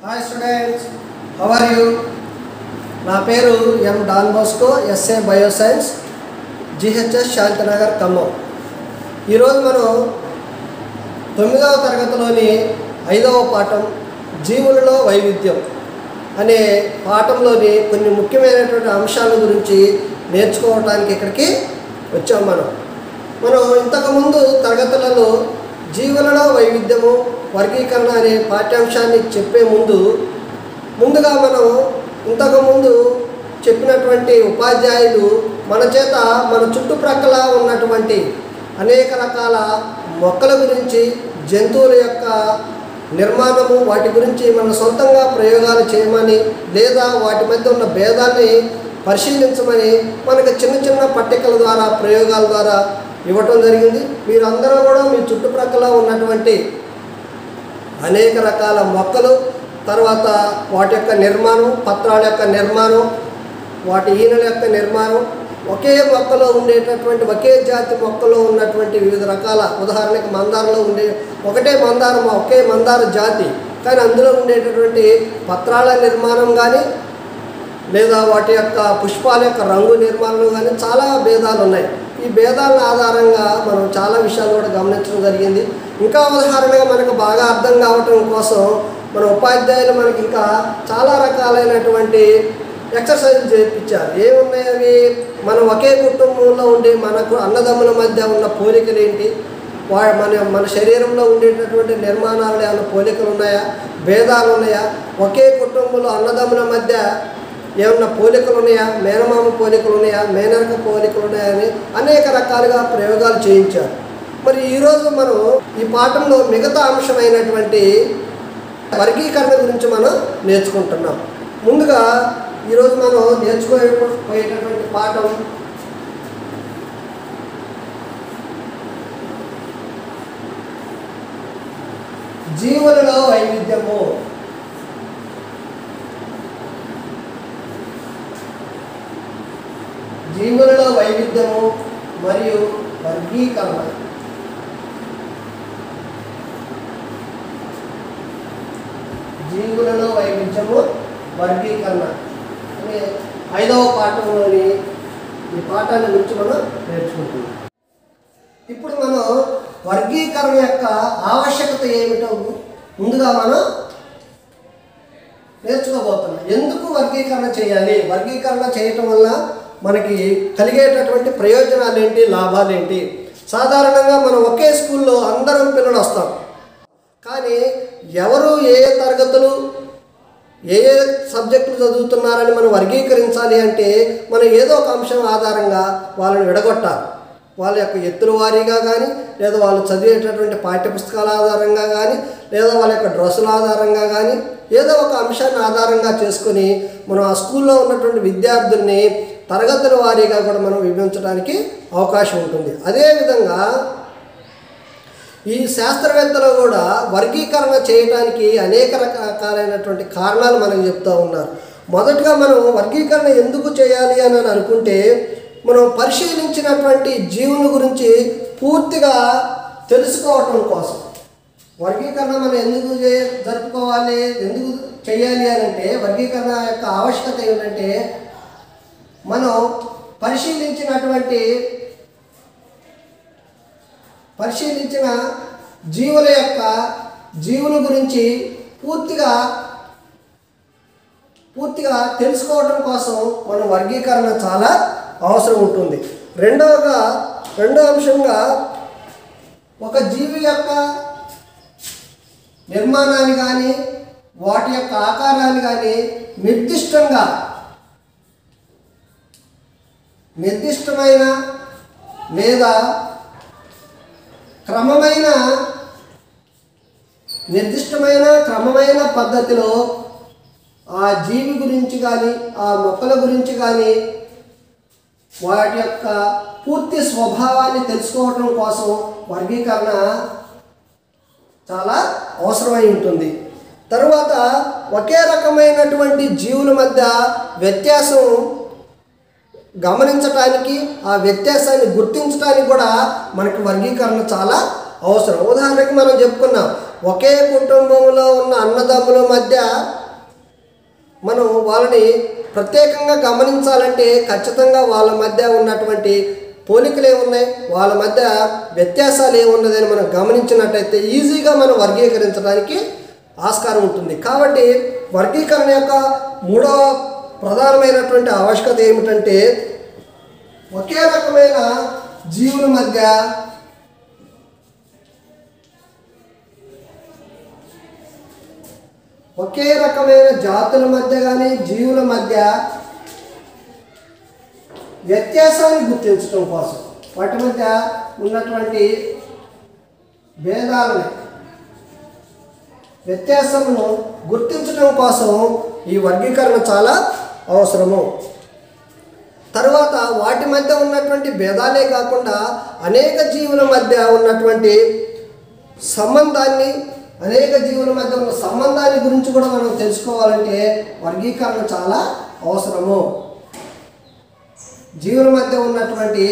Hi students how are you నా పేరు M Don Bosco SA bioscience GHS Shantinagar Khammam ఈరోజు మనం తొమ్మిదవ తరగతిలోని ఐదవ పాఠం జీవులలో వైవిధ్యం అనే పాఠంలోని కొన్ని ముఖ్యమైనటువంటి అంశాల గురించి నేర్చుకోవడానికి ఇక్కడికి వచ్చాం మనం మనం ఇంతకుముందు తరగతులలో జీవులలో వైవిధ్యము వర్గీకరణ అనే పాఠ్యాంశాన్ని చెప్పే ముందు ముందుగా మనం ఇంతకుముందు చెప్పినటువంటి ఉపాధ్యాయులు మన చేత మన చుట్టుప్రక్కల ఉన్నటువంటి అనేక రకాల మొక్కల గురించి జంతువుల యొక్క నిర్మాణము వాటి గురించి మన సొంతంగా ప్రయోగాలు చేయమని లేదా వాటి మధ్య ఉన్న భేదాన్ని పరిశీలించమని మనకు చిన్న చిన్న పట్టికల ద్వారా ప్రయోగాల ద్వారా ఇవ్వటం జరిగింది మీరందరూ కూడా మీ చుట్టుప్రక్కల ఉన్నటువంటి అనేక రకాల మొక్కలు తర్వాత వాటి యొక్క నిర్మాణం పత్రాల యొక్క నిర్మాణం వాటి ఈనెల యొక్క నిర్మాణం ఒకే మొక్కలో ఉండేటటువంటి ఒకే జాతి మొక్కలో ఉన్నటువంటి వివిధ రకాల ఉదాహరణకి మందారంలో ఉండే ఒకటే మందారం ఒకే మందార జాతి కానీ అందులో ఉండేటటువంటి పత్రాల నిర్మాణం కానీ లేదా వాటి యొక్క పుష్పాల యొక్క రంగు నిర్మాణం కానీ చాలా భేదాలు ఉన్నాయి ఈ భేదాల ఆధారంగా మనం చాలా విషయాలు కూడా గమనించడం జరిగింది ఇంకా ఉదాహరణగా మనకు బాగా అర్థం కావటం కోసం మన ఉపాధ్యాయులు మనకి ఇంకా చాలా రకాలైనటువంటి ఎక్సర్సైజ్ చేయించారు ఏమున్నాయి అవి మనం ఒకే కుటుంబంలో ఉండే మనకు అన్నదమ్ముల మధ్య ఉన్న పోలికలు ఏంటి వా మన మన శరీరంలో ఉండేటటువంటి నిర్మాణాలు ఏమైనా పోలికలు ఉన్నాయా భేదాలు ఉన్నాయా ఒకే కుటుంబంలో అన్నదమ్ముల మధ్య ఏమన్నా పోలికలు ఉన్నాయా మేనమామ పోలికలు ఉన్నాయా మేనరక పోలికలు ఉన్నాయా అని అనేక రకాలుగా ప్రయోగాలు చేయించారు మరి ఈరోజు మనం ఈ పాఠంలో మిగతా అంశమైనటువంటి వర్గీకరణ గురించి మనం నేర్చుకుంటున్నాం ముందుగా ఈరోజు మనం నేర్చుకోపోయేటటువంటి పాఠం జీవులలో వైవిధ్యము జీవులలో వైవిధ్యము మరియు వర్గీకరణ జీవులలో వైవిధ్యము వర్గీకరణ అనే ఐదవ పాఠంలోని ఈ పాఠాన్ని గురించి మనం నేర్చుకుంటున్నాం ఇప్పుడు మనం వర్గీకరణ యొక్క ఆవశ్యకత ఏమిటో ముందుగా మనం నేర్చుకోబోతున్నాం ఎందుకు వర్గీకరణ చేయాలి వర్గీకరణ చేయటం వల్ల మనకి కలిగేటటువంటి ప్రయోజనాలు ఏంటి లాభాలు ఏంటి సాధారణంగా మనం ఒకే స్కూల్లో అందరం పిల్లలు వస్తాం కానీ ఎవరు ఏ ఏ తరగతులు ఏ ఏ సబ్జెక్టులు చదువుతున్నారని మనం వర్గీకరించాలి అంటే మనం ఏదో ఒక అంశం ఆధారంగా వాళ్ళని విడగొట్టాలి వాళ్ళ యొక్క ఎత్తుల వారీగా కానీ లేదా వాళ్ళు చదివేటటువంటి పాఠ్యపుస్తకాల ఆధారంగా కానీ లేదా వాళ్ళ యొక్క డ్రెస్సుల ఆధారంగా కానీ ఏదో ఒక అంశాన్ని ఆధారంగా చేసుకొని మనం ఆ స్కూల్లో ఉన్నటువంటి విద్యార్థుల్ని తరగతుల వారీగా కూడా మనం విభజించడానికి అవకాశం ఉంటుంది అదేవిధంగా ఈ శాస్త్రవేత్తలు కూడా వర్గీకరణ చేయడానికి అనేక రకాలైనటువంటి కారణాలు మనకు చెప్తూ ఉన్నారు మొదటగా మనం వర్గీకరణ ఎందుకు చేయాలి అని అనుకుంటే మనం పరిశీలించినటువంటి జీవుల గురించి పూర్తిగా తెలుసుకోవటం కోసం వర్గీకరణ మనం ఎందుకు చే జరుపుకోవాలి ఎందుకు చేయాలి అని అంటే వర్గీకరణ యొక్క ఆవశ్యకత ఏమిటంటే మనం పరిశీలించినటువంటి పరిశీలించిన జీవుల యొక్క జీవుల గురించి పూర్తిగా పూర్తిగా తెలుసుకోవడం కోసం మన వర్గీకరణ చాలా అవసరం ఉంటుంది రెండవగా రెండో అంశంగా ఒక జీవి యొక్క నిర్మాణాన్ని కానీ వాటి యొక్క ఆకారాన్ని కానీ నిర్దిష్టంగా నిర్దిష్టమైన లేదా క్రమమైన నిర్దిష్టమైన క్రమమైన పద్ధతిలో ఆ జీవి గురించి కానీ ఆ మొక్కల గురించి కానీ వాటి యొక్క పూర్తి స్వభావాన్ని తెలుసుకోవటం కోసం వర్గీకరణ చాలా అవసరమై ఉంటుంది తరువాత ఒకే రకమైనటువంటి జీవుల మధ్య వ్యత్యాసం గమనించటానికి ఆ వ్యత్యాసాన్ని గుర్తించడానికి కూడా మనకి వర్గీకరణ చాలా అవసరం ఉదాహరణకి మనం చెప్పుకున్నాం ఒకే కుటుంబంలో ఉన్న అన్నదమ్ముల మధ్య మనం వాళ్ళని ప్రత్యేకంగా గమనించాలంటే ఖచ్చితంగా వాళ్ళ మధ్య ఉన్నటువంటి పోలికలు ఏమున్నాయి వాళ్ళ మధ్య వ్యత్యాసాలు ఏమున్నదని మనం గమనించినట్టయితే ఈజీగా మనం వర్గీకరించడానికి ఆస్కారం ఉంటుంది కాబట్టి వర్గీకరణ యొక్క మూడవ ప్రధానమైనటువంటి ఆవశ్యకత ఏమిటంటే ఒకే రకమైన జీవుల మధ్య ఒకే రకమైన జాతుల మధ్య కానీ జీవుల మధ్య వ్యత్యాసాన్ని గుర్తించడం కోసం వాటి మధ్య ఉన్నటువంటి భేదాలని వ్యత్యాసమును గుర్తించడం కోసం ఈ వర్గీకరణ చాలా అవసరము తర్వాత వాటి మధ్య ఉన్నటువంటి భేదాలే కాకుండా అనేక జీవుల మధ్య ఉన్నటువంటి సంబంధాన్ని అనేక జీవుల మధ్య ఉన్న సంబంధాన్ని గురించి కూడా మనం తెలుసుకోవాలంటే వర్గీకరణ చాలా అవసరము జీవుల మధ్య ఉన్నటువంటి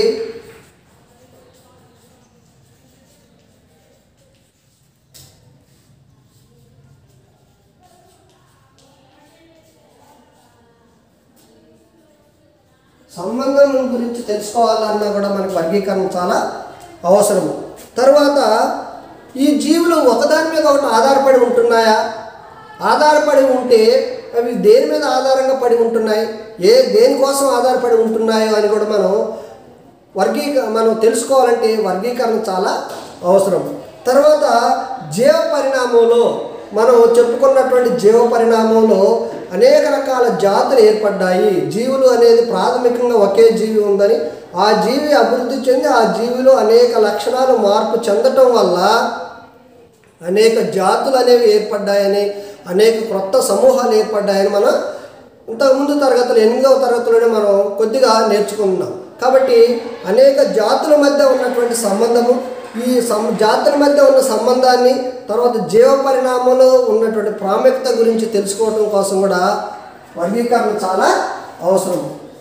సంబంధం గురించి తెలుసుకోవాలన్నా కూడా మనకు వర్గీకరణ చాలా అవసరము తర్వాత ఈ జీవులు ఒకదాని మీద ఒకటి ఆధారపడి ఉంటున్నాయా ఆధారపడి ఉంటే అవి దేని మీద ఆధారంగా పడి ఉంటున్నాయి ఏ దేనికోసం ఆధారపడి ఉంటున్నాయో అని కూడా మనం వర్గీక మనం తెలుసుకోవాలంటే వర్గీకరణ చాలా అవసరం తర్వాత జీవ పరిణామంలో మనం చెప్పుకున్నటువంటి జీవ పరిణామంలో అనేక రకాల జాతులు ఏర్పడ్డాయి జీవులు అనేది ప్రాథమికంగా ఒకే జీవి ఉందని ఆ జీవి అభివృద్ధి చెంది ఆ జీవిలో అనేక లక్షణాలు మార్పు చెందటం వల్ల అనేక జాతులు అనేవి ఏర్పడ్డాయని అనేక క్రొత్త సమూహాలు ఏర్పడ్డాయని మనం ఇంతకుముందు తరగతులు ఎనిమిదవ తరగతిలోనే మనం కొద్దిగా నేర్చుకున్నాం కాబట్టి అనేక జాతుల మధ్య ఉన్నటువంటి సంబంధము ఈ సం జాతుల మధ్య ఉన్న సంబంధాన్ని తర్వాత జీవ పరిణామంలో ఉన్నటువంటి ప్రాముఖ్యత గురించి తెలుసుకోవడం కోసం కూడా వర్గీకరణ చాలా అవసరం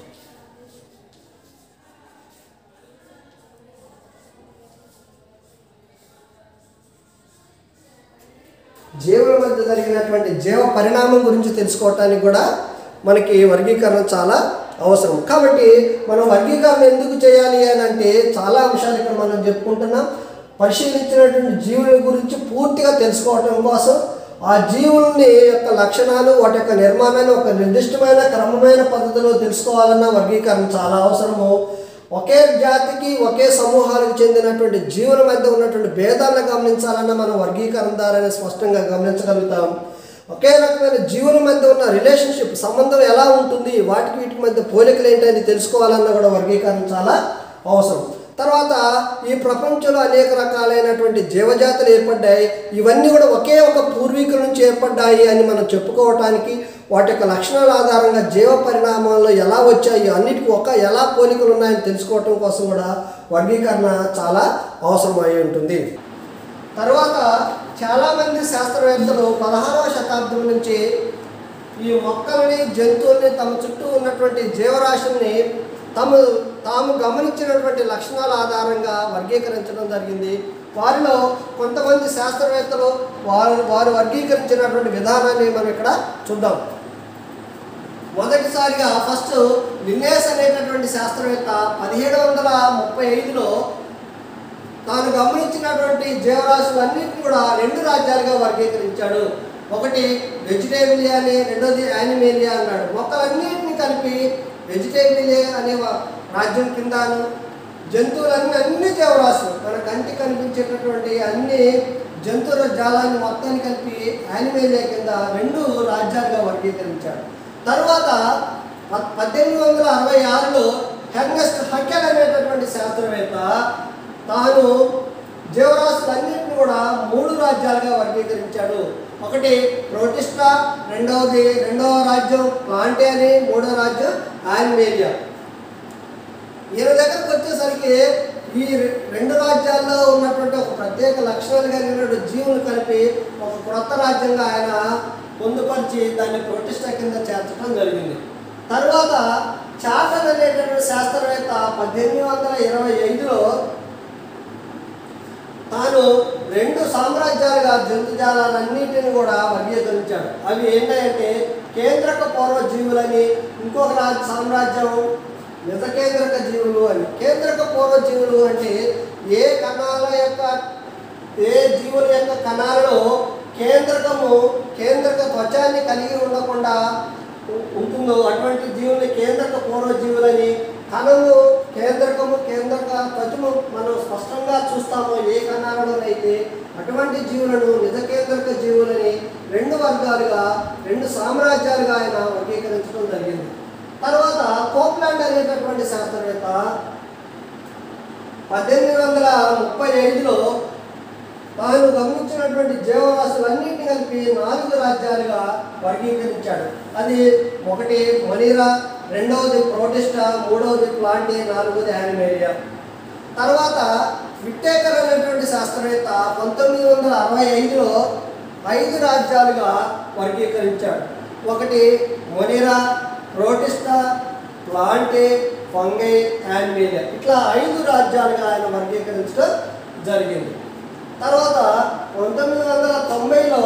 జీవుల మధ్య జరిగినటువంటి జీవ పరిణామం గురించి తెలుసుకోవటానికి కూడా మనకి వర్గీకరణ చాలా అవసరం కాబట్టి మనం వర్గీకరణ ఎందుకు చేయాలి అని అంటే చాలా అంశాలు ఇక్కడ మనం చెప్పుకుంటున్నాం పరిశీలించినటువంటి జీవుల గురించి పూర్తిగా తెలుసుకోవటం కోసం ఆ జీవుల్ని యొక్క లక్షణాలు వాటి యొక్క నిర్మాణాన్ని ఒక నిర్దిష్టమైన క్రమమైన పద్ధతిలో తెలుసుకోవాలన్న వర్గీకరణ చాలా అవసరము ఒకే జాతికి ఒకే సమూహాలకు చెందినటువంటి జీవుల మధ్య ఉన్నటువంటి భేదాలను గమనించాలన్న మనం వర్గీకరణ ద్వారానే స్పష్టంగా గమనించగలుగుతాం ఒకే రకమైన జీవుల మధ్య ఉన్న రిలేషన్షిప్ సంబంధం ఎలా ఉంటుంది వాటికి వీటికి మధ్య పోలికలు ఏంటని తెలుసుకోవాలన్న కూడా వర్గీకరణ చాలా అవసరం తర్వాత ఈ ప్రపంచంలో అనేక రకాలైనటువంటి జీవజాతులు ఏర్పడ్డాయి ఇవన్నీ కూడా ఒకే ఒక పూర్వీకుల నుంచి ఏర్పడ్డాయి అని మనం చెప్పుకోవటానికి వాటి యొక్క లక్షణాల ఆధారంగా జీవ పరిణామాల్లో ఎలా వచ్చాయి అన్నిటికీ ఒక ఎలా పోలికలు ఉన్నాయని తెలుసుకోవటం కోసం కూడా వర్గీకరణ చాలా అవసరమై ఉంటుంది తర్వాత చాలామంది శాస్త్రవేత్తలు పదహారవ శతాబ్దం నుంచి ఈ మొక్కల్ని జంతువుల్ని తమ చుట్టూ ఉన్నటువంటి జీవరాశుల్ని తమ తాము గమనించినటువంటి లక్షణాల ఆధారంగా వర్గీకరించడం జరిగింది వారిలో కొంతమంది శాస్త్రవేత్తలు వారు వారు వర్గీకరించినటువంటి విధానాన్ని మనం ఇక్కడ చూద్దాం మొదటిసారిగా ఫస్ట్ లిన్నేస్ అనేటటువంటి శాస్త్రవేత్త పదిహేడు వందల ముప్పై ఐదులో తాను గమనించినటువంటి జీవరాశులన్నింటినీ కూడా రెండు రాజ్యాలుగా వర్గీకరించాడు ఒకటి వెజిటేబిలియా అని రెండోది యానిమేలియా అన్నాడు మొక్కలన్నింటినీ కలిపి వెజిటేబిలియా అనే వ- రాజ్యం కిందను జంతువులన్నీ అన్ని జీవరాశులు మన కంటికి కనిపించేటటువంటి అన్ని జంతువుల జాలాన్ని మొత్తాన్ని కలిపి యానిమేలియా కింద రెండు రాజ్యాలుగా వర్గీకరించాడు తర్వాత ప- పద్దెనిమిది వందల అరవై ఆరులో హెర్నెస్ట్ హకెల్ అనేటటువంటి శాస్త్రవేత్త తాను జీవరాశులన్నింటిని కూడా మూడు రాజ్యాలుగా వర్గీకరించాడు ఒకటి ప్రోటిస్టా రెండవది రెండవ రాజ్యం ప్లాంటేని మూడో రాజ్యం ఆనిమేలియా ఈయన దగ్గరకు వచ్చేసరికి ఈ రె- రెండు రాజ్యాల్లో ఉన్నటువంటి ఒక ప్రత్యేక లక్షణాలు కలిగినటువంటి జీవులు కలిపి ఒక క్రొత్త రాజ్యంగా ఆయన పొందుపరిచి దాన్ని ప్రొటిష్ట కింద చేర్చడం జరిగింది తర్వాత చాటన్ అనేటటువంటి శాస్త్రవేత్త పద్దెనిమిది వందల ఇరవై ఐదులో తాను రెండు సామ్రాజ్యాలుగా జంతుజాలాలన్నింటిని కూడా వర్గీకరించాడు అవి ఏంటంటే కేంద్రక పూర్వ జీవులని ఇంకొక రాజ్య సామ్రాజ్యం నిజ కేంద్రక జీవులు అని కేంద్రక పూర్వ జీవులు అంటే ఏ కణాల యొక్క ఏ జీవుల యొక్క కణాలలో కేంద్రకము కేంద్రక త్వచాన్ని కలిగి ఉండకుండా ఉ- ఉంటుందో అటువంటి జీవుల్ని కేంద్రక పూర్వ జీవులని కణము కేంద్రకము కేంద్రక త్వచము మనం స్పష్టంగా చూస్తామో ఏ కణాలలోనైతే అటువంటి జీవులను నిజ కేంద్రక జీవులని రెండు వర్గాలుగా రెండు సామ్రాజ్యాలుగా ఆయన వర్గీకరించడం జరిగింది తర్వాత కోప్లాండ్ అనేటటువంటి శాస్త్రవేత్త పద్దెనిమిది వందల ముప్పై ఐదులో తాను గమనించినటువంటి జీవరాశులన్నింటినీ కలిపి నాలుగు రాజ్యాలుగా వర్గీకరించాడు అది ఒకటి మనీరా రెండవది ప్రోటిస్టా మూడవది ప్లాంటి నాలుగవది యానిమేరియా తర్వాత విట్టేకర్ అనేటువంటి శాస్త్రవేత్త పంతొమ్మిది వందల అరవై ఐదులో ఐదు రాజ్యాలుగా వర్గీకరించాడు ఒకటి Monera Protista Plantae Fungi Animalia ఇట్లా ఐదు రాజ్యాలుగా ఆయన వర్గీకరించడం జరిగింది తర్వాత పంతొమ్మిది వందల తొంభైలో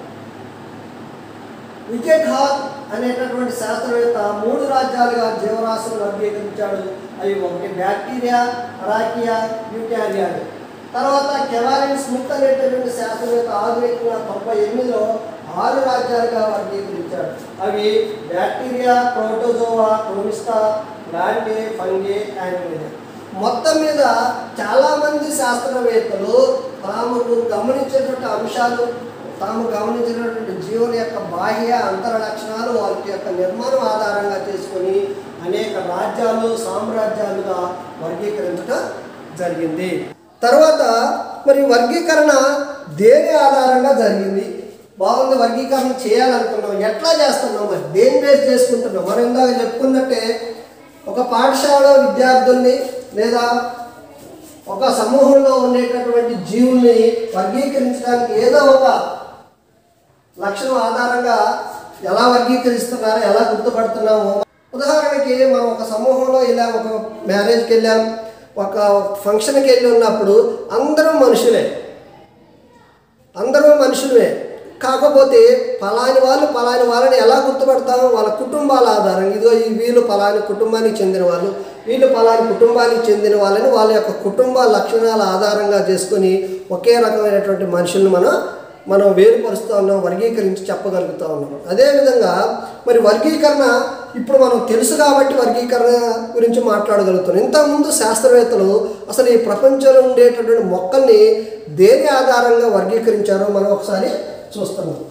వికెట్ హాల్ అనేటటువంటి శాస్త్రవేత్త మూడు రాజ్యాలుగా జీవరాశులను వర్గీకరించాడు అవి ఒకటి బ్యాక్టీరియా అరాకియా యూకారియా అని. తర్వాత కెవాలిన్ స్మిత్ అనేటటువంటి శాస్త్రవేత్త ఆధునికంగా తొంభై ఎనిమిదిలో ఆరు రాజ్యాలుగా వర్గీకరించాడు అవి బ్యాక్టీరియా ప్రోటోజోవా క్రోమిస్టా లాంటి ఫంగే యానిమేలియా మొత్తం మీద చాలామంది శాస్త్రవేత్తలు తాము గమనించేటువంటి అంశాలు తాము గమనించినటువంటి జీవుల యొక్క బాహ్య అంతర లక్షణాలు వాటి యొక్క నిర్మాణం ఆధారంగా చేసుకొని అనేక రాజ్యాలు సామ్రాజ్యాలుగా వర్గీకరించడం జరిగింది తర్వాత మరి వర్గీకరణ దేని ఆధారంగా జరిగింది బాగుంది వర్గీకరణ చేయాలనుకున్నాం ఎట్లా చేస్తున్నాం మరి దేని బేస్ చేసుకుంటున్నాం మనం ఇందాక చెప్పుకున్నట్టే ఒక పాఠశాల విద్యార్థుల్ని లేదా ఒక సమూహంలో ఉండేటటువంటి జీవుల్ని వర్గీకరించడానికి ఏదో ఒక లక్షణం ఆధారంగా ఎలా వర్గీకరిస్తున్నారో ఎలా గుర్తుపడుతున్నామో ఉదాహరణకి మనం ఒక సమూహంలో వెళ్ళాం ఒక మ్యారేజ్కి వెళ్ళాం ఒక ఫంక్షన్కి వెళ్ళి ఉన్నప్పుడు అందరూ మనుషులే అందరూ మనుషులే కాకపోతే పలాని వాళ్ళు పలాని వాళ్ళని ఎలా గుర్తుపడతాము వాళ్ళ కుటుంబాల ఆధారంగా ఇదిగో ఈ వీళ్ళు పలాని కుటుంబానికి చెందిన వాళ్ళు వీళ్ళు పలాని కుటుంబానికి చెందిన వాళ్ళని వాళ్ళ యొక్క కుటుంబ లక్షణాల ఆధారంగా చేసుకొని ఒకే రకమైనటువంటి మనుషుల్ని మనం మనం వేరుపరుస్తూ ఉన్నాం వర్గీకరించి చెప్పగలుగుతూ ఉన్నాం అదేవిధంగా మరి వర్గీకరణ ఇప్పుడు మనం తెలుసు కాబట్టి వర్గీకరణ గురించి మాట్లాడగలుగుతున్నాం ఇంతకుముందు శాస్త్రవేత్తలు అసలు ఈ ప్రపంచంలో ఉండేటటువంటి మొక్కల్ని దేని ఆధారంగా వర్గీకరించారో మనం ఒకసారి చూస్తున్నాం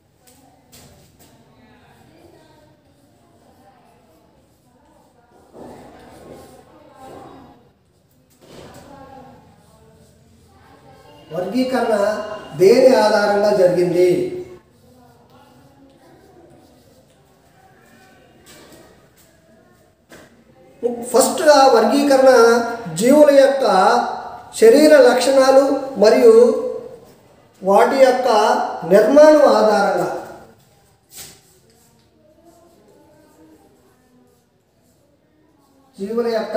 వర్గీకరణ దేని ఆధారంగా జరిగింది ఫస్ట్గా వర్గీకరణ జీవుల యొక్క శరీర లక్షణాలు మరియు వాటి యొక్క నిర్మాణం ఆధారంగా జీవుల యొక్క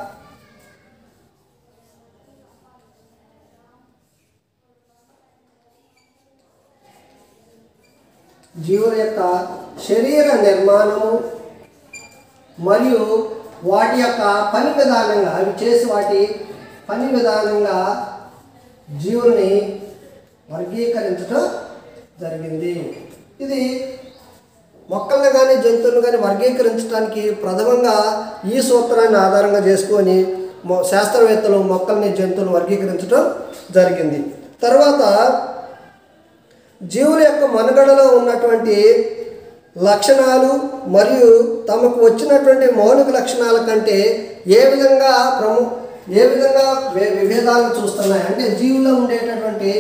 జీవుల యొక్క శరీర నిర్మాణము మరియు వాటి యొక్క పని విధానంగా అవి చేసి వాటి పని విధానంగా జీవుల్ని వర్గీకరించడం జరిగింది ఇది మొక్కలను కానీ జంతువులను కానీ వర్గీకరించడానికి ప్రథమంగా ఈ సూత్రాన్ని ఆధారంగా చేసుకొని మొ- శాస్త్రవేత్తలు మొక్కల్ని జంతువులను వర్గీకరించడం జరిగింది తర్వాత జీవుల యొక్క మనుగడలో ఉన్నటువంటి లక్షణాలు మరియు తమకు వచ్చినటువంటి మౌలిక లక్షణాల కంటే ఏ విధంగా ప్రము ఏ విధంగా వే- విభేదాలను చూస్తున్నాయి అంటే జీవుల్లో ఉండేటటువంటి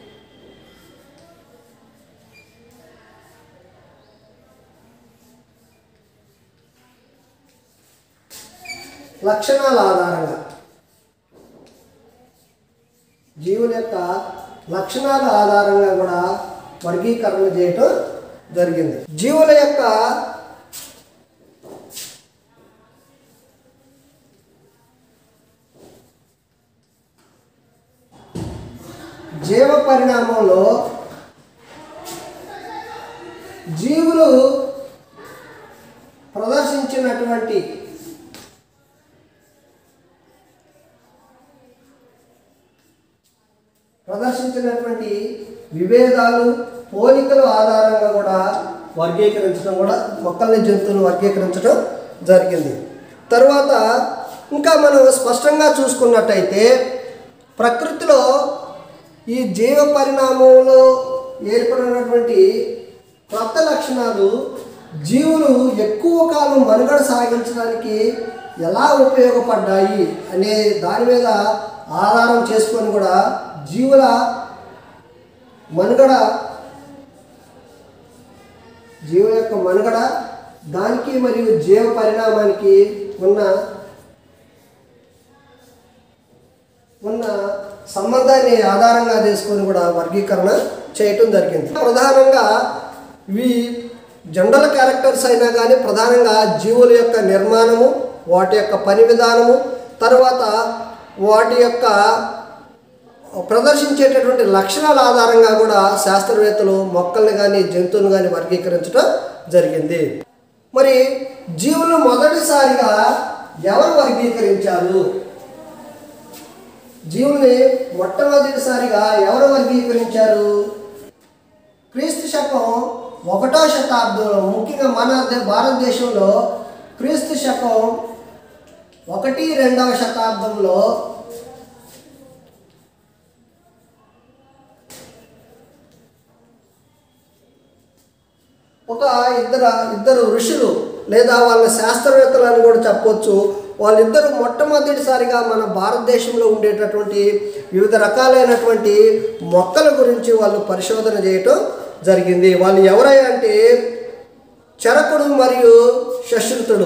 లక్షణాల ఆధారంగా జీవుల యొక్క లక్షణాల ఆధారంగా కూడా వర్గీకరణ చేయటం జరిగింది జీవుల యొక్క జీవ పరిణామంలో జీవులు ప్రదర్శించినటువంటి ప్రదర్శించినటువంటి విభేదాలు పోలికల ఆధారంగా కూడా వర్గీకరించడం కూడా మొక్కల్ని జంతువులు వర్గీకరించడం జరిగింది తర్వాత ఇంకా మనం స్పష్టంగా చూసుకున్నట్టయితే ప్రకృతిలో ఈ జీవ పరిణామంలో ఏర్పడినటువంటి కొత్త లక్షణాలు జీవులు ఎక్కువ కాలం మనుగడ సాగించడానికి ఎలా ఉపయోగపడ్డాయి అనే దాని మీద ఆధారం చేసుకొని కూడా జీవుల మనుగడ జీవ యొక్క మనుగడ దానికి మరియు జీవ పరిణామానికి ఉన్న ఉన్న సంబంధాన్ని ఆధారంగా చేసుకొని కూడా వర్గీకరణ చేయటం జరిగింది ప్రధానంగా ఇవి జనరల్ క్యారెక్టర్స్ అయినా కానీ ప్రధానంగా జీవుల యొక్క నిర్మాణము వాటి యొక్క పని విధానము తర్వాత వాటి యొక్క ప్రదర్శించేటటువంటి లక్షణాల ఆధారంగా కూడా శాస్త్రవేత్తలు మొక్కల్ని కానీ జంతువులు కానీ వర్గీకరించడం జరిగింది మరి జీవులు మొదటిసారిగా ఎవరు వర్గీకరించారు జీవుల్ని మొట్టమొదటిసారిగా ఎవరు వర్గీకరించారు క్రీస్తు శకం ఒకటో శతాబ్దంలో ముఖ్యంగా మన దే- భారతదేశంలో క్రీస్తు శకం ఒకటి రెండవ శతాబ్దంలో ఒక ఇద్దరు ఇద్దరు ఋషులు లేదా వాళ్ళ శాస్త్రవేత్తలు అని కూడా చెప్పొచ్చు వాళ్ళిద్దరూ మొట్టమొదటిసారిగా మన భారతదేశంలో ఉండేటటువంటి వివిధ రకాలైనటువంటి మొక్కల గురించి వాళ్ళు పరిశోధన చేయటం జరిగింది వాళ్ళు ఎవరై అంటే చరకుడు మరియు శశ్రుతుడు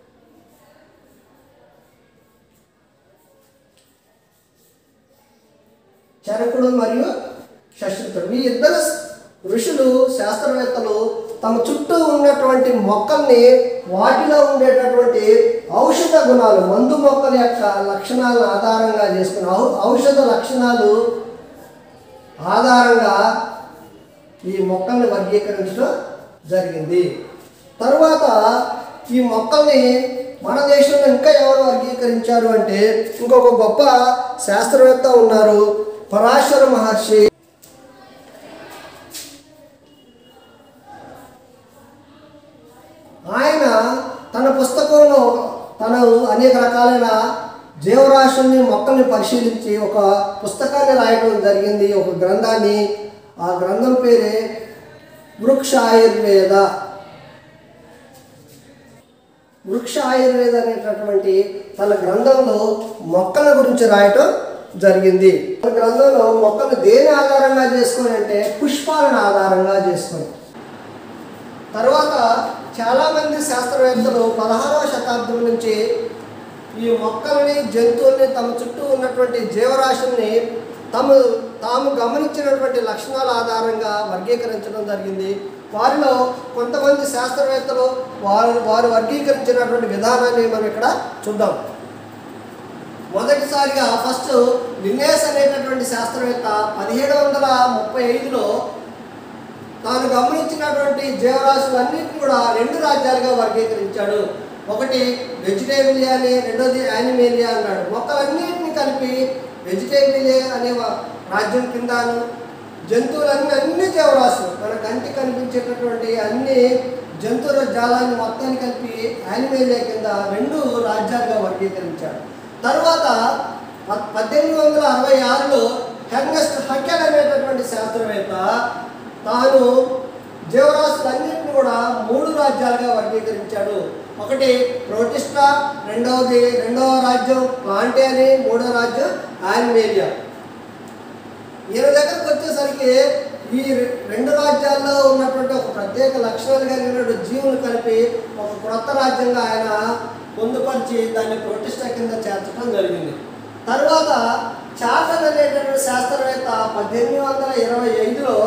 చరకుడు మరియు శశ్రుతుడు ఈ ఇద్దరు ఋషులు శాస్త్రవేత్తలు తమ చుట్టూ ఉన్నటువంటి మొక్కల్ని వాటిలో ఉండేటటువంటి ఔషధ గుణాలు మందు మొక్కల యొక్క లక్షణాలను ఆధారంగా చేసుకుని ఔ- ఔషధ లక్షణాలు ఆధారంగా ఈ మొక్కల్ని వర్గీకరించడం జరిగింది తరువాత ఈ మొక్కల్ని మన దేశంలో ఇంకా ఎవరు వర్గీకరించారు అంటే ఇంకొక గొప్ప శాస్త్రవేత్త ఉన్నారు పరాశర మహర్షి ఆయన తన పుస్తకంలో తను అనేక రకాలైన జీవరాశుల్ని మొక్కల్ని పరిశీలించి ఒక పుస్తకాన్ని రాయడం జరిగింది ఒక గ్రంథాన్ని ఆ గ్రంథం పేరే వృక్ష ఆయుర్వేద వృక్ష ఆయుర్వేద అనేటటువంటి తన గ్రంథంలో మొక్కల గురించి రాయటం జరిగింది తన గ్రంథంలో మొక్కలు దేని ఆధారంగా చేసుకొని అంటే పుష్పాలను ఆధారంగా చేసుకొని తర్వాత చాలామంది శాస్త్రవేత్తలు పదహారవ శతాబ్దం నుంచి ఈ మొక్కల్ని జంతువుల్ని తమ చుట్టూ ఉన్నటువంటి జీవరాశుల్ని తమ తాము గమనించినటువంటి లక్షణాల ఆధారంగా వర్గీకరించడం జరిగింది వారిలో కొంతమంది శాస్త్రవేత్తలు వారు వారు వర్గీకరించినటువంటి విధానాన్ని మనం ఇక్కడ చూద్దాం మొదటిసారిగా ఫస్ట్ లిన్నేస్ అనేటటువంటి శాస్త్రవేత్త పదిహేడు వందల ముప్పై ఐదులో తాను గమనించినటువంటి జీవరాశులన్నింటినీ కూడా రెండు రాజ్యాలుగా వర్గీకరించాడు ఒకటి వెజిటేబిలియా అని రెండోది యానిమేలియా అన్నాడు మొక్కలన్నింటినీ కలిపి వెజిటేబిలియా అనే వ- రాజ్యం కిందను జంతువులన్నీ అన్ని జీవరాశులు మన కంటి కనిపించేటటువంటి అన్ని జంతువుల జాలాన్ని మొత్తాన్ని కలిపి యానిమేలియా కింద రెండు రాజ్యాలుగా వర్గీకరించాడు తర్వాత ప- పద్దెనిమిది వందల అరవై ఆరులో హెర్నెస్ట్ హకెల్ అనేటటువంటి శాస్త్రవేత్త తాను జీవరాశులన్నింటిని కూడా మూడు రాజ్యాలుగా వర్గీకరించాడు ఒకటి ప్రోటిస్టా రెండవది రెండవ రాజ్యం ప్లాంటే అని మూడవ రాజ్యం ఆన్మేలియా ఈయన దగ్గరకు వచ్చేసరికి ఈ రె- రెండు రాజ్యాల్లో ఉన్నటువంటి ఒక ప్రత్యేక లక్షణాలు కలిగినటువంటి జీవులు కలిపి ఒక క్రొత్త రాజ్యంగా ఆయన పొందుపరిచి దాన్ని ప్రొటిష్టా కింద చేర్చడం జరిగింది తర్వాత చాటన్ అనేటటువంటి శాస్త్రవేత్త పద్దెనిమిది వందల ఇరవై ఐదులో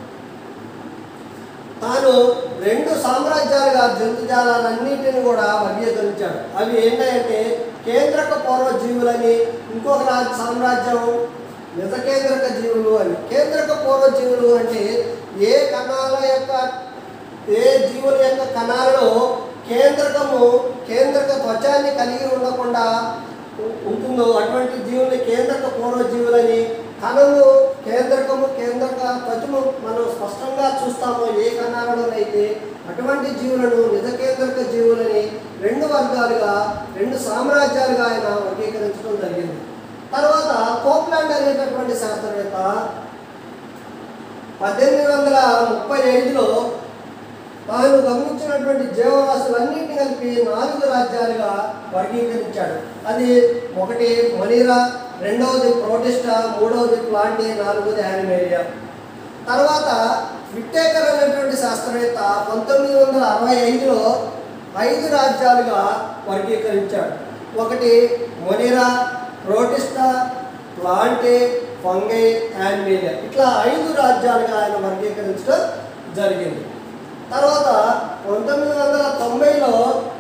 తాను రెండు సామ్రాజ్యాలుగా జంతుజాలాలన్నింటిని కూడా వర్గీకరించాడు అవి ఏంటంటే కేంద్రక పూర్వజీవులని ఇంకొక రాజ్య సామ్రాజ్యం నిజ కేంద్రక జీవులు అని కేంద్రక పూర్వ జీవులు అంటే ఏ కణాల యొక్క ఏ జీవుల యొక్క కణాలలో కేంద్రకము కేంద్రక త్వచాన్ని కలిగి ఉండకుండా ఉ- ఉంటుందో అటువంటి జీవుల్ని కేంద్రక పూర్వ జీవులని కణము కేంద్రకము కేంద్రక త్వచము మనం స్పష్టంగా చూస్తామో ఏ కణాలలోనైతే అటువంటి జీవులను నిజ కేంద్రక జీవులని రెండు వర్గాలుగా రెండు సామ్రాజ్యాలుగా ఆయన వర్గీకరించడం జరిగింది తర్వాత కోప్లాండ్ అనేటటువంటి శాస్త్రవేత్త పద్దెనిమిది వందల ముప్పై ఐదులో తాను గమనించినటువంటి జీవరాశులన్నింటినీ కలిపి నాలుగు రాజ్యాలుగా వర్గీకరించాడు అది ఒకటి మనీరా రెండవది ప్రోటిస్టా మూడవది ప్లాంటి నాలుగవది యానిమేరియా తర్వాత విట్టేకర్ అనేటువంటి శాస్త్రవేత్త పంతొమ్మిది వందల అరవై ఐదులో ఐదు రాజ్యాలుగా వర్గీకరించాడు ఒకటి Monera Protista Plantae Fungi Animalia ఇట్లా ఐదు రాజ్యాలుగా ఆయన వర్గీకరించడం జరిగింది తర్వాత పంతొమ్మిది వందల తొంభైలో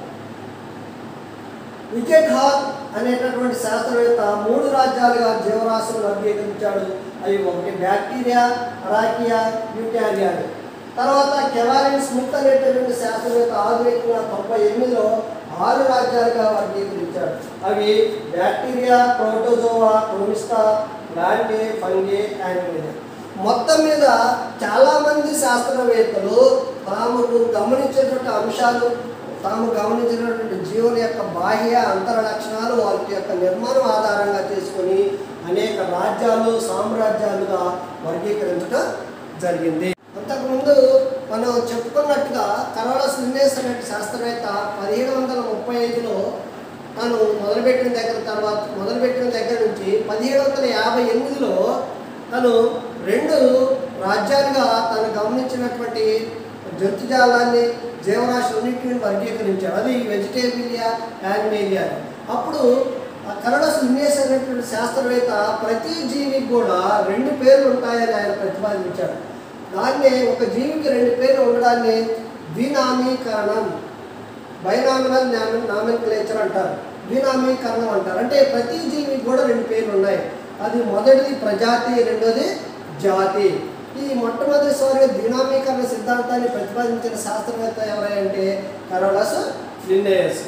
వికెట్ హాల్ అనేటటువంటి శాస్త్రవేత్త మూడు రాజ్యాలుగా జీవరాశులను వర్గీకరించాడు అవి ఒకటి బ్యాక్టీరియా అరాకియా యూకారియా అని. తర్వాత కెవారిన్ స్మిత్ అనేటటువంటి శాస్త్రవేత్త ఆధునికంగా తొంభై ఎనిమిదిలో ఆరు రాజ్యాలుగా వర్గీకరించాడు అవి bacteria protozoa chromista plantae fungi animalia మొత్తం మీద చాలామంది శాస్త్రవేత్తలు తాము గమనించేటువంటి అంశాలు తాము గమనించినటువంటి జీవుల యొక్క బాహ్య అంతర లక్షణాలు వాటి యొక్క నిర్మాణం ఆధారంగా చేసుకొని అనేక రాజ్యాలు సామ్రాజ్యాలుగా వర్గీకరించడం జరిగింది అంతకుముందు మనం చెప్పుకున్నట్టుగా కరోలస్ లిన్నేస్ అనే శాస్త్రవేత్త పదిహేడు వందల ముప్పై ఐదులో తను మొదలుపెట్టిన దగ్గర తర్వాత మొదలుపెట్టిన దగ్గర నుంచి పదిహేడు వందల యాభై ఎనిమిదిలో తను రెండు రాజ్యాలుగా తను గమనించినటువంటి జంతుజాలాన్ని జీవరాశులన్నింటిని వర్గీకరించాడు అది వెజిటేబిలియా యానిమేలియా అని. అప్పుడు ఆ కరడస్ లిన్నేస్ అనేటువంటి శాస్త్రవేత్త ప్రతి జీవికి కూడా రెండు పేర్లు ఉంటాయని ఆయన ప్రతిపాదించాడు దాన్నే ఒక జీవికి రెండు పేర్లు ఉండడాన్ని ద్వినామీకరణం బైనామినల్ నామిన్ క్లేచర్ అంటారు ద్వినామీకరణం అంటారు అంటే ప్రతి జీవికి కూడా రెండు పేర్లు ఉన్నాయి అది మొదటిది ప్రజాతి రెండోది జాతి ఈ మొట్టమొదటిసారిగా ద్వినామీకరణ సిద్ధాంతాన్ని ప్రతిపాదించిన శాస్త్రవేత్త ఎవరంటే కరోలస్ లిన్నేయస్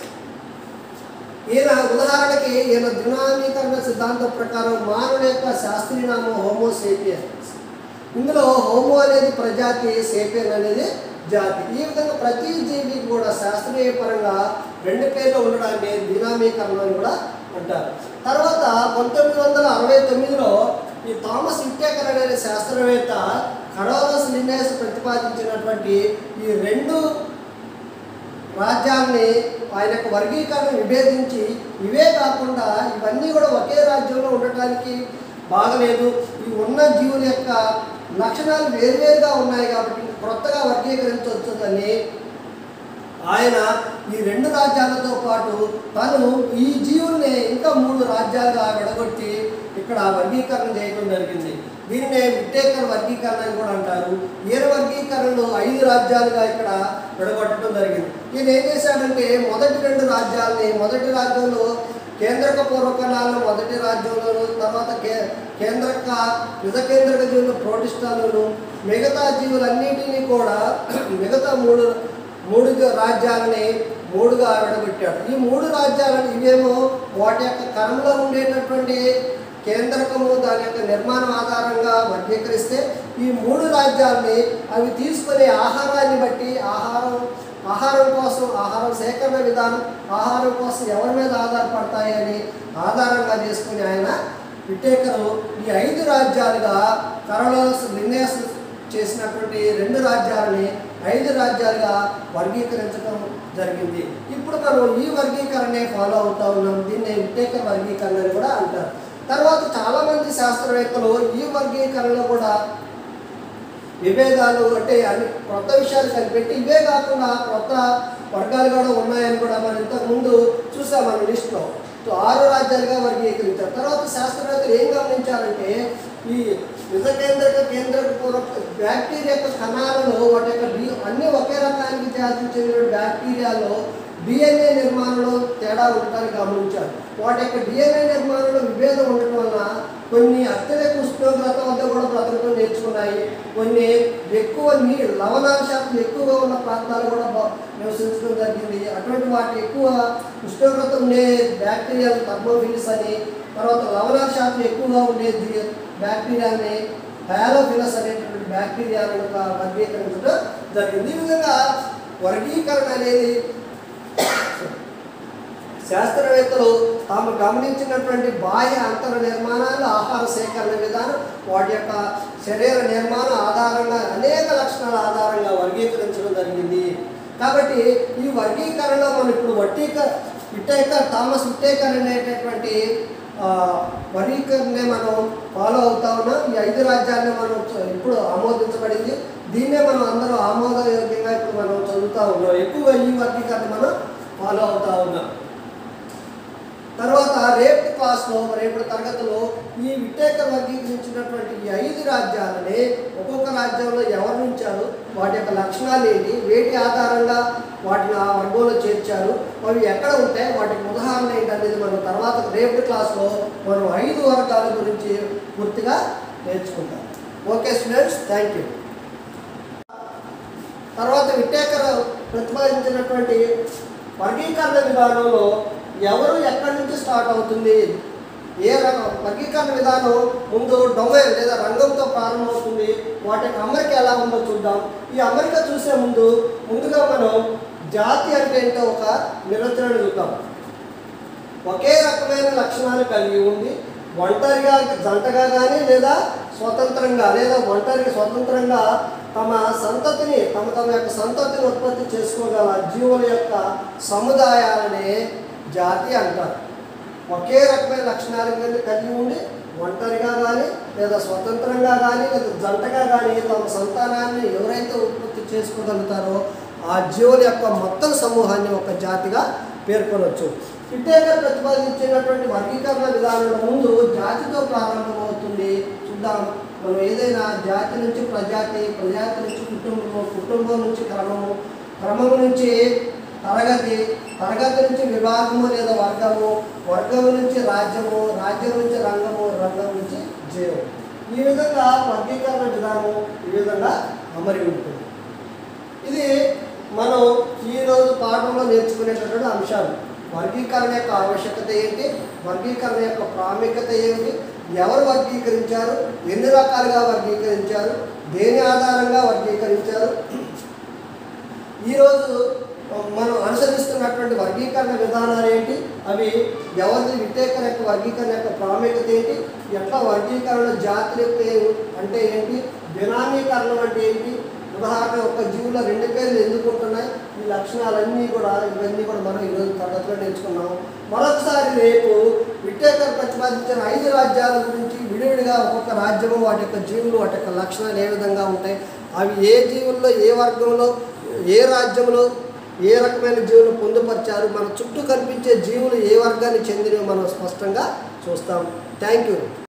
ఈయన ఉదాహరణకి ఈయన ద్వినామీకరణ సిద్ధాంతం ప్రకారం మానవుల యొక్క శాస్త్రీయ నామం హోమో సేపియన్స్ ఇందులో హోమో అనేది ప్రజాతి సేపియన్ అనేది జాతి ఈ విధంగా ప్రతి జీవికి కూడా శాస్త్రీయ పరంగా రెండు పేర్లు ఉండడాన్ని ద్వినామీకరణ అని కూడా అంటారు తర్వాత పంతొమ్మిది వందల అరవై తొమ్మిదిలో ఈ థామస్ విట్టేకర్ అనే శాస్త్రవేత్త కడోలస్ లిన్నేస్ ప్రతిపాదించినటువంటి ఈ రెండు రాజ్యాల్ని ఆయన యొక్క వర్గీకరణ విభేదించి ఇవే కాకుండా ఇవన్నీ కూడా ఒకే రాజ్యంలో ఉండటానికి బాగలేదు ఈ ఉన్న జీవుల యొక్క లక్షణాలు వేరువేరుగా ఉన్నాయి కాబట్టి కొత్తగా వర్గీకరించవచ్చుదని ఆయన ఈ రెండు రాజ్యాలతో పాటు తను ఈ జీవుల్ని ఇంకా మూడు రాజ్యాలుగా విడగొట్టి ఇక్కడ వర్గీకరణ చేయడం జరిగింది దీన్నే విట్టేకర్ వర్గీకరణ అని కూడా అంటారు ఈయన వర్గీకరణలో ఐదు రాజ్యాలుగా ఇక్కడ విడగొట్టడం జరిగింది ఈయన ఏం చేశాడంటే మొదటి రెండు రాజ్యాలని మొదటి రాజ్యంలో కేంద్రక పూర్వకణాలను మొదటి రాజ్యంలోను తర్వాత కే కేంద్రక నిజ కేంద్రక జీవులు ప్రోటిస్టాలను మిగతా జీవులన్నిటినీ కూడా మిగతా మూడు మూడు రాజ్యాలని మూడుగా విడగొట్టాడు ఈ మూడు రాజ్యాలను ఇవేమో వాటి యొక్క కరంలో ఉండేటటువంటి కేంద్రకము దాని యొక్క నిర్మాణం ఆధారంగా వర్గీకరిస్తే ఈ మూడు రాజ్యాల్ని అవి తీసుకునే ఆహారాన్ని బట్టి ఆహారం ఆహారం కోసం ఆహారం సేకరణ విధానం ఆహారం కోసం ఎవరి మీద ఆధారపడతాయి అని ఆధారంగా చేసుకుని ఆయన విటేకరు ఈ ఐదు రాజ్యాలుగా కరోలోస్ లిన్నేస్ చేసినటువంటి రెండు రాజ్యాలని ఐదు రాజ్యాలుగా వర్గీకరించడం జరిగింది ఇప్పుడు మనం ఈ వర్గీకరణే ఫాలో అవుతా ఉన్నాం దీన్ని విటేకర్ వర్గీకరణ అని కూడా అంటారు తర్వాత చాలామంది శాస్త్రవేత్తలు ఈ వర్గీకరణలో కూడా విభేదాలు అంటే అన్ని కొత్త విషయాలు కనిపెట్టి ఇవే కాకుండా కొత్త వర్గాలు కూడా ఉన్నాయని కూడా మనం ఇంతకుముందు చూసాం మన లిస్ట్లో సో ఆరు రాజ్యాలుగా వర్గీకరించారు తర్వాత శాస్త్రవేత్తలు ఏం గమనించారంటే ఈ నిజ కేంద్రక కేంద్రక పూర్వక బ్యాక్టీరియా యొక్క కణాలలో వాటి యొక్క డి అన్ని ఒకే రకానికి జాతికి చెందిన బ్యాక్టీరియాలో డిఎన్ఏ నిర్మాణంలో తేడా ఉండటాన్ని గమనించారు వాటి యొక్క డిఎన్ఏ నిర్మాణంలో విభేదం ఉండటం వలన కొన్ని అత్యధిక ఉష్ణోగ్రత వద్ద కూడా బ్రతకడం నేర్చుకున్నాయి కొన్ని ఎక్కువ నీరు లవణాంశాలు ఎక్కువగా ఉన్న ప్రాంతాలు కూడా బ- నివసించడం జరిగింది అటువంటి వాటి ఎక్కువ ఉష్ణోగ్రత ఉండే బ్యాక్టీరియా థర్మోఫిలిస్ అని తర్వాత లవణాంశాలు ఎక్కువగా ఉండే జీ- బ్యాక్టీరియాని హయాలోఫిలస్ అనేటువంటి బ్యాక్టీరియాలను క- వర్గీకరించడం జరిగింది ఈ విధంగా వర్గీకరణ అనేది శాస్త్రవేత్తలు తాము గమనించినటువంటి బాహ్య అంతర నిర్మాణాలు ఆహార సేకరణ విధానం వాటి యొక్క శరీర నిర్మాణం ఆధారంగా అనేక లక్షణాల ఆధారంగా వర్గీకరించడం జరిగింది కాబట్టి ఈ వర్గీకరణలో మనం ఇప్పుడు వట్టీక విట్టేకర్ థామస్ విట్టేకర్ అనేటటువంటి ఆ, వర్గీకరణనే మనం ఫాలో అవుతా ఉన్నాం ఈ ఐదు రాజ్యాన్ని మనం చ- ఇప్పుడు ఆమోదించబడింది దీన్నే మనం అందరూ ఆమోదయోగ్యంగా ఇప్పుడు మనం చదువుతూ ఉన్నాం ఎక్కువగా ఈ వర్గీకరణ మనం ఫాలో అవుతా ఉన్నాం తర్వాత రేపు క్లాస్లో రేపటి తరగతిలో ఈ విట్టేకర్ వర్గీకరించినటువంటి ఈ ఐదు రాజ్యాలని ఒక్కొక్క రాజ్యంలో ఎవరు ఉంచారు వాటి యొక్క లక్షణాలు ఏంటి వేటి ఆధారంగా వాటిని ఆ వర్గంలో చేర్చారు అవి ఎక్కడ ఉంటాయి వాటికి ఉదాహరణ ఏంటి అనేది మనం తర్వాత రేపటి క్లాస్లో మనం ఐదు వర్గాల గురించి పూర్తిగా నేర్చుకుంటాం ఓకే స్టూడెంట్స్ థ్యాంక్ యూ తర్వాత విట్టేకర్ ప్రతిపాదించినటువంటి వర్గీకరణ విధానంలో ఎవరు ఎక్కడి నుంచి స్టార్ట్ అవుతుంది ఏ రకం వర్గీకరణ విధానం ముందు డొమైన్ లేదా రంగంతో ప్రారంభమవుతుంది వాటి యొక్క అమరిక ఎలా ఉందో చూద్దాం ఈ అమరిక చూసే ముందు ముందుగా మనం జాతి అంటే ఏంటో ఒక నిర్వచనం చూద్దాం ఒకే రకమైన లక్షణాలు కలిగి ఉంది ఒంటరిగా జంటగా కానీ లేదా స్వతంత్రంగా లేదా ఒంటరిగా స్వతంత్రంగా తమ సంతతిని తమ తమ యొక్క సంతతిని ఉత్పత్తి చేసుకోగల జీవుల యొక్క సముదాయాలనే జాతి అంటారు ఒకే రకమైన లక్షణాలు కలిగి- కలిగి ఉండి ఒంటరిగా కానీ లేదా స్వతంత్రంగా కానీ లేదా జంటగా కానీ తమ సంతానాన్ని ఎవరైతే ఉత్పత్తి చేసుకోగలుగుతారో ఆ జీవుల యొక్క మొత్తం సమూహాన్ని ఒక జాతిగా పేర్కొనవచ్చు పిట్టేకర్ ప్రతిపాదించినటువంటి వర్గీకరణ విధానంలో ముందు జాతితో ప్రారంభమవుతుంది చూద్దాం మనం ఏదైనా జాతి నుంచి ప్రజాతి ప్రజాతి నుంచి కుటుంబము కుటుంబం నుంచి క్రమము క్రమము నుంచి తరగతి తరగతి నుంచి విభాగము లేదా వర్గము వర్గము నుంచి రాజ్యము రాజ్యం నుంచి రంగము రంగం నుంచి జీవం ఈ విధంగా వర్గీకరణ విధానం ఈ విధంగా అమరి ఉంటుంది ఇది మనం ఈరోజు పాఠంలో నేర్చుకునేటటువంటి అంశాలు వర్గీకరణ యొక్క ఆవశ్యకత ఏంటి వర్గీకరణ యొక్క ప్రాముఖ్యత ఏమిటి ఎవరు వర్గీకరించారు ఎన్ని రకాలుగా వర్గీకరించారు దేని ఆధారంగా వర్గీకరించారు ఈరోజు మనం అనుసరిస్తున్నటువంటి వర్గీకరణ విధానాలు ఏంటి అవి ఎవరిది విట్టేకరణ యొక్క వర్గీకరణ యొక్క ప్రాముఖ్యత ఏంటి ఎట్లా వర్గీకరణ జాతులు యొక్క ఏ- అంటే ఏంటి బినామీకరణం అంటే ఏంటి ఉదాహరణ ఒక జీవులో రెండు పేర్లు ఎందుకు ఉంటున్నాయి ఈ లక్షణాలన్నీ కూడా ఇవన్నీ కూడా మనం ఈరోజు తరగతిలో నేర్చుకున్నాము మరొకసారి రేపు విట్టేకర్ ప్రతిపాదించిన ఐదు రాజ్యాల గురించి విడివిడిగా ఒక్కొక్క రాజ్యము వాటి యొక్క జీవులు వాటి యొక్క లక్షణాలు ఏ విధంగా ఉంటాయి అవి ఏ జీవుల్లో ఏ వర్గంలో ఏ రాజ్యంలో ఏ రకమైన జీవులు పొందుపరిచారు మన చుట్టూ కనిపించే జీవులు ఏ వర్గానికి చెందినవి మనం స్పష్టంగా చూస్తాం థ్యాంక్ యూ